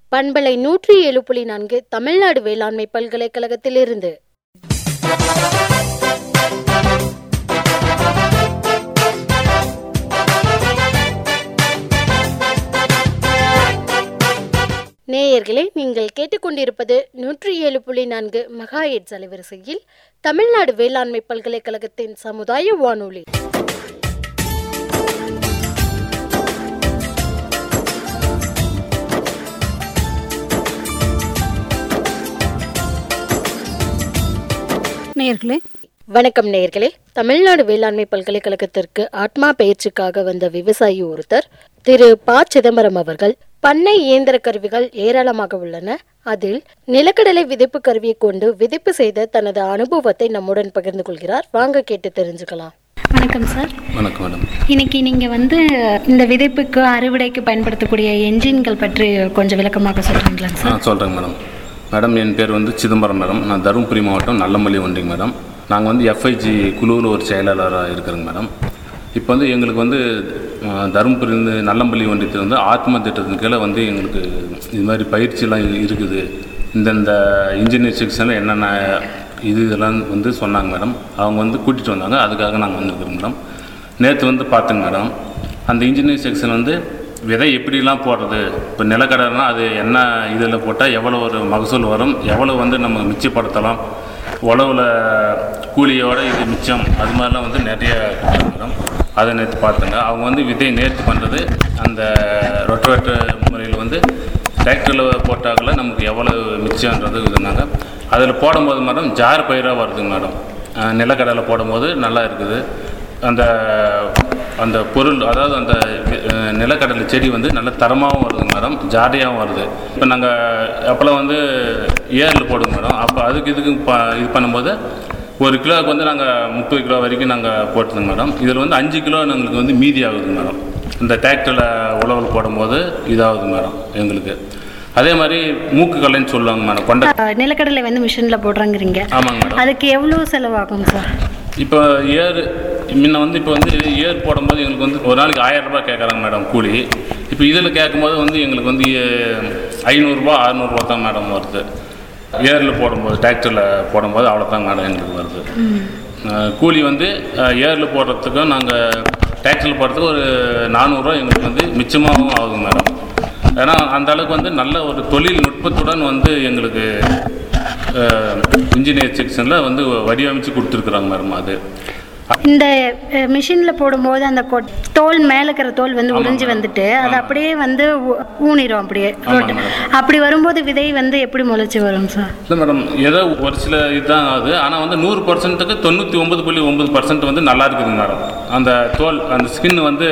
பண்பலை நூற்றி ஏழு புள்ளி நான்கு தமிழ்நாடு வேளாண்மை பல்கலைக்கழகத்திலிருந்து நேயர்களே நீங்கள் கேட்டுக்கொண்டிருப்பது நூற்றி ஏழு புள்ளி நான்கு மெகா எட்ஸ் அலைவரிசையில் தமிழ்நாடு வேளாண்மை பல்கலைக்கழகத்தின் சமுதாய வானொலி நேயர்களே வணக்கம் நேயர்களே தமிழ்நாடு வேளாண்மை பல்கலைக்கழகத்திற்கு ஆத்மா பயிற்சிக்காக வந்த விவசாயி ஒருத்தர் திரு ப சிதம்பரம் அவர்கள் பண்ணை இயந்திர கருவிகள் ஏராளமாக உள்ளன அதில் நிலக்கடலை விதைப்பு கருவியை கொண்டு விதைப்பு செய்த தனது அனுபவத்தை நம்முடன் பகிர்ந்து கொள்கிறார் வாங்க கேட்டு தெரிஞ்சுக்கலாம் வணக்கம் சார் வணக்கம் மேடம் இன்னைக்கு நீங்கள் வந்து இந்த விதைப்புக்கு அறுவடைக்கு பயன்படுத்தக்கூடிய என்ஜின்கள் பற்றி கொஞ்சம் விளக்கமாக சொல்கிறீங்களா ஆ சார் சொல்கிறேங்க மேடம் மேடம் என் பேர் வந்து சிதம்பரம் மேடம் நான் தருமபுரி மாவட்டம் நல்லமல்லி ஒன்றிங்க மேடம் நாங்கள் வந்து எஃப்ஐஜி குழுவில் ஒரு செயலாளராக இருக்கிறேங்க மேடம் இப்போ வந்து எங்களுக்கு வந்து ஆ, தருமபுரியிலேருந்து நல்லம்பள்ளி ஒன்றியத்திலிருந்து ஆத்ம திட்டத்தின் கீழே வந்து எங்களுக்கு இது மாதிரி பயிற்சியெல்லாம் இ- இருக்குது இந்தந்த இன்ஜினியர் செக்ஷனில் என்னென்ன இது இதெல்லாம் வந்து சொன்னாங்க மேடம் அவங்க வந்து கூட்டிகிட்டு வந்தாங்க அதுக்காக நாங்கள் வந்திருக்கிறோம் மேடம் நேற்று வந்து பார்த்தேங்க மேடம் அந்த இன்ஜினியர் செக்ஷன் வந்து விதை எப்படிலாம் போடுறது இப்போ நிலக்கடலைனா அது என்ன இதில் போட்டால் எவ்வளோ ஒரு மகசூல் வரும் எவ்வளோ வந்து நம்ம மிச்சப்படுத்தலாம் உழவுல கூலியோட இது மிச்சம் அது மாதிரிலாம் வந்து நிறைய கொடுத்தாங்க மேடம் அதை நேற்று பார்த்தேங்க அவங்க வந்து விதை நேர்த்தி பண்ணுறது அந்த ரொட்டவேட்டர் முறையில் வந்து டிராக்டரில் போட்டாக்கல நமக்கு எவ்வளோ மிச்சம்ன்றது இதுனாங்க அதில் போடும்போது மேடம் ஜார் பயிராக வருதுங்க மேடம் அஹ் நிலக்கடலை போடும்போது நல்லா இருக்குது அந்த அந்த பொருள் அதாவது அந்த அஹ், நிலக்கடலை செடி வந்து நல்ல தரமாகவும் வருது மேடம் ஜாடியாகவும் வருது இப்போ நாங்கள் அப்போல்லாம் வந்து ஏரில் போடுங்க மேடம் அப்போ அதுக்கு இதுக்கு ப இது பண்ணும்போது ஒரு கிலோவுக்கு வந்து நாங்கள் முப்பது கிலோ வரைக்கும் நாங்கள் போட்டுருங்க மேடம் இதில் வந்து அஞ்சு கிலோ எங்களுக்கு வந்து மீதி ஆகுது மேடம் இந்த டிராக்டரில் உழவல் போடும்போது இதாகுது மேடம் எங்களுக்கு அதே மாதிரி மூக்கு கல்லைன்னு சொல்லுவாங்க மேடம் கொண்ட அஹ், நிலக்கடலை வந்து மிஷினில் போடுறாங்கிறீங்க ஆமாங்க மேடம் அதுக்கு எவ்வளோ செலவாகும் சார் இப்போ ஏர் முன்ன வந்து இப்போ வந்து ஏர் போடும்போது எங்களுக்கு வந்து ஒரு நாளைக்கு ஆயிரம் ரூபாய் கேட்குறாங்க மேடம் கூலி இப்போ இதில் கேட்கும்போது வந்து எங்களுக்கு வந்து ஐநூறுரூபா அறநூறுபா தான் மேடம் வருது ஏரில் போடும்போது டிராக்டரில் போடும்போது அவ்வளோதான் மேடம் எங்களுக்கு வருது அஹ் கூலி வந்து ஏரில் போடுறதுக்கும் நாங்கள் டிராக்டரில் போடுறதுக்கு ஒரு நானூறுரூவா எங்களுக்கு வந்து மிச்சமாகவும் ஆகுது மேடம் ஏன்னா அந்த அளவுக்கு வந்து நல்ல ஒரு தொழில்நுட்பத்துடன் வந்து எங்களுக்கு இன்ஜினியர் செக்ஷனில் வந்து வடிவமைச்சு கொடுத்துருக்குறாங்க மேடம் அது இந்த மிஷினில் போடும்போது அந்த கொ- தோல் மேலே இருக்கிற தோல் வந்து உறிஞ்சி வந்துட்டு அது அப்படியே வந்து ஊ- ஊனிரும் அப்படியே ஆமாங்க ரொட்ட- அப்படி வரும்போது விதை வந்து எப்படி முளைச்சி வரும் சார் இல்லை மேடம் ஏதோ ஒரு சில இதுதான் ஆகுது ஆனால் வந்து நூறு பர்சன்ட்டுக்கு தொண்ணூற்றி ஒன்பது புள்ளி ஒன்பது பர்சன்ட் வந்து நல்லா இருக்குதுங்க மேடம் அந்த தோல் அந்த ஸ்கின் வந்து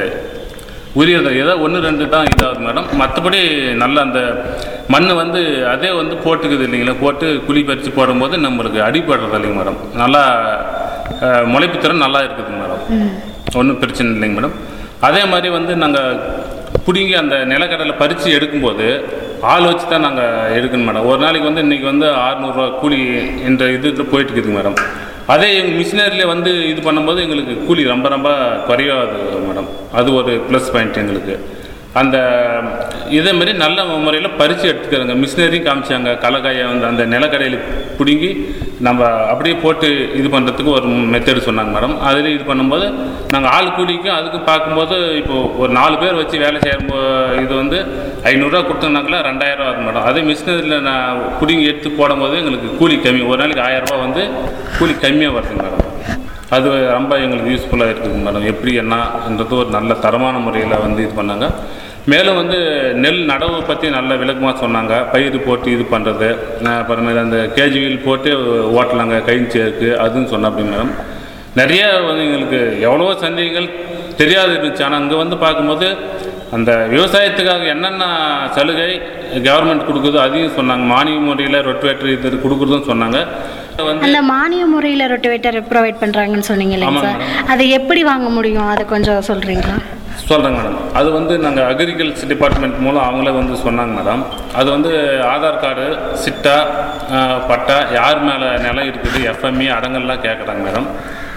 உரியது ஏதோ ஒன்று ரெண்டு தான் இதாகுது மேடம் மற்றபடி நல்ல அந்த மண் வந்து அதே வந்து போட்டுக்குது இல்லைங்களா போட்டு குழி பறித்து போடும்போது நம்மளுக்கு அடிபடுறது இல்லைங்க மேடம் நல்லா அஹ், முளைப்புத் திறன் நல்லா இருக்குதுங்க மேடம் ஒன்றும் பிரச்சனை இல்லைங்க மேடம் அதே மாதிரி வந்து நாங்கள் பிடுங்கி அந்த நிலக்கடலை பறித்து எடுக்கும்போது ஆள் வச்சு தான் நாங்கள் எடுக்கணும் மேடம் ஒரு நாளைக்கு வந்து இன்றைக்கி வந்து அறநூறுவா கூலி என்ற இது போயிட்டு இருக்குதுங்க மேடம் அதே எங்கள் மிஷினரியில் வந்து இது பண்ணும்போது எங்களுக்கு கூலி ரொம்ப ரொம்ப குறையாது மேடம் அது ஒரு ப்ளஸ் பாயிண்ட் எங்களுக்கு அந்த இதே மாதிரி நல்ல முறையில் பறித்து எடுத்துக்கிறோங்க மிஷினரியும் காமிச்சாங்க கலக்காயை வந்து அந்த நிலக்கடையில் பிடுங்கி நம்ம அப்படியே போட்டு இது பண்ணுறதுக்கு ஒரு மெத்தடு சொன்னாங்க மேடம் அதில் இது பண்ணும்போது நாங்கள் ஆள் கூலிக்கும் அதுக்கும் பார்க்கும்போது இப்போது ஒரு நாலு பேர் வச்சு வேலை செய்யும் இது வந்து ஐநூறுரூவா கொடுத்தோம்னாக்கல ரெண்டாயிரம் ஆகும் மேடம் அதே மிஷினரியில் நான் பிடுங்கி எடுத்து போடும்போது எங்களுக்கு கூலி கம்மி ஒரு நாளைக்கு ஆயிரம் ரூபாய் வந்து கூலி கம்மியாக வருது மேடம் அது ரொம்ப எங்களுக்கு யூஸ்ஃபுல்லாக இருக்குது மேடம் எப்படி என்னன்றது ஒரு நல்ல தரமான முறையில் வந்து இது பண்ணாங்க மேலும் வந்து நெல் நடவு பற்றி நல்ல விளக்கமாக சொன்னாங்க பயிர் போட்டு இது பண்ணுறது அப்புறமேல அந்த கேஜிவில் போட்டு ஓட்டலாங்க கயின்ச்சு இருக்குது அதுவும் சொன்ன அப்படி மேடம் நிறைய வந்து எங்களுக்கு எவ்வளவோ சந்தேகங்கள் தெரியாது இருந்துச்சு ஆனால் அங்கே வந்து பார்க்கும்போது அந்த விவசாயத்துக்காக என்னென்ன சலுகை கவர்மெண்ட் கொடுக்குதோ அதையும் சொன்னாங்க மானிய முறையில் ரொட்வேட்டர் இது கொடுக்குறதும் சொன்னாங்க வந்து அந்த மானிய முறையில் ரொட்டவேட்டர் ப்ரொவைட் பண்ணுறாங்கன்னு சொன்னீங்க இல்லைங்க ஆமாங்க சார் அதை எப்படி வாங்க முடியும் அதை கொஞ்சம் சொல்கிறீங்களா சொல்கிறேங்க மேடம் அது வந்து நாங்கள் அக்ரிகல்ச்சர் டிபார்ட்மெண்ட் மூலம் அவங்களே வந்து சொன்னாங்க மேடம் அது வந்து ஆதார் கார்டு சிட்டா ஆஹ், பட்டா யார் மேலே நிலம் இருக்குது எஃப்எம்இ அடங்கல்லாம் கேட்குறாங்க மேடம்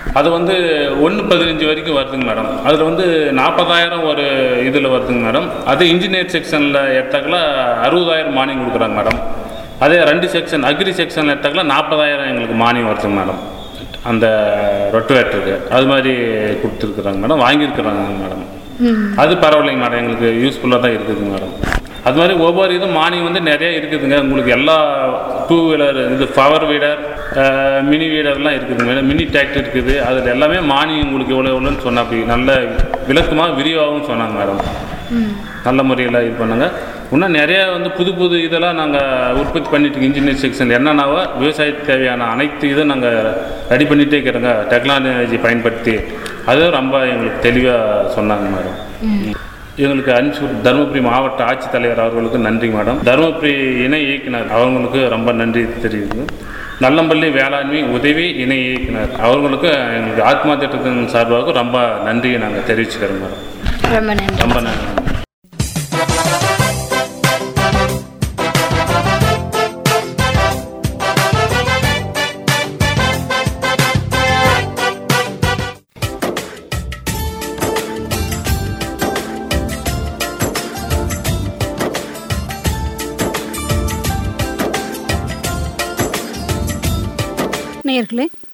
அது வந்து ஒன்று பதினஞ்சு வரைக்கும் வருதுங்க மேடம் அதில் வந்து நாற்பதாயிரம் ஒரு இதில் வருதுங்க மேடம் அதே இன்ஜினியர் செக்ஷனில் எடுத்தாக்கல அறுபதாயிரம் மானியம் கொடுக்குறாங்க மேடம் அதே ரெண்டு செக்ஷன் அக்ரி செக்ஷனில் எடுத்தாக்கல நாற்பதாயிரம் எங்களுக்கு மானியம் வருதுங்க மேடம் அந்த ரொட்டுவேட்டருக்கு அது மாதிரி கொடுத்துருக்குறாங்க மேடம் வாங்கியிருக்கிறாங்க மேடம் அது பரவாயில்லைங்க மேடம் எங்களுக்கு யூஸ்ஃபுல்லாக தான் இருக்குதுங்க மேடம் அது மாதிரி ஒவ்வொரு இதுவும் மானியம் வந்து நிறைய இருக்குதுங்க உங்களுக்கு எல்லா டூ வீலர் இது பவர் வீடர் மினி வீடர்லாம் இருக்குதுங்க மேடம் மினி டிராக்டர் இருக்குது அதில் எல்லாமே மானியம் உங்களுக்கு எவ்வளோ எவ்வளோன்னு சொன்ன அப்படி நல்ல விளக்கமாக விரிவாகவும் சொன்னாங்க மேடம் நல்ல முறையில் இது பண்ணுங்க இன்னும் நிறைய வந்து புது புது இதெல்லாம் நாங்கள் உற்பத்தி பண்ணிட்டு இன்ஜினியர் செக்ஷன் என்னென்னாவோ விவசாயத்துக்கு தேவையான அனைத்து இதை நாங்கள் ரெடி பண்ணிகிட்டே இருக்கிறோங்க டெக்னாலஜி பயன்படுத்தி அதுவும் ரொம்ப எங்களுக்கு தெளிவாக சொன்னாங்க மேடம் எங்களுக்கு அனுப்பிச்சு தருமபுரி மாவட்ட ஆட்சித்தலைவர் அவர்களுக்கு நன்றி மேடம் தருமபுரி இணை இயக்குனர் அவங்களுக்கு ரொம்ப நன்றி தெரியுது நல்லம்பள்ளி வேளாண்மை உதவி இணை இயக்குனர் அவர்களுக்கு எங்களுக்கு ஆத்மா திட்டத்தின் சார்பாக ரொம்ப நன்றியை நாங்கள் தெரிவிச்சுக்கிறோம் மேடம் ரொம்ப நன்றி ரொம்ப நன்றி நேயர்களே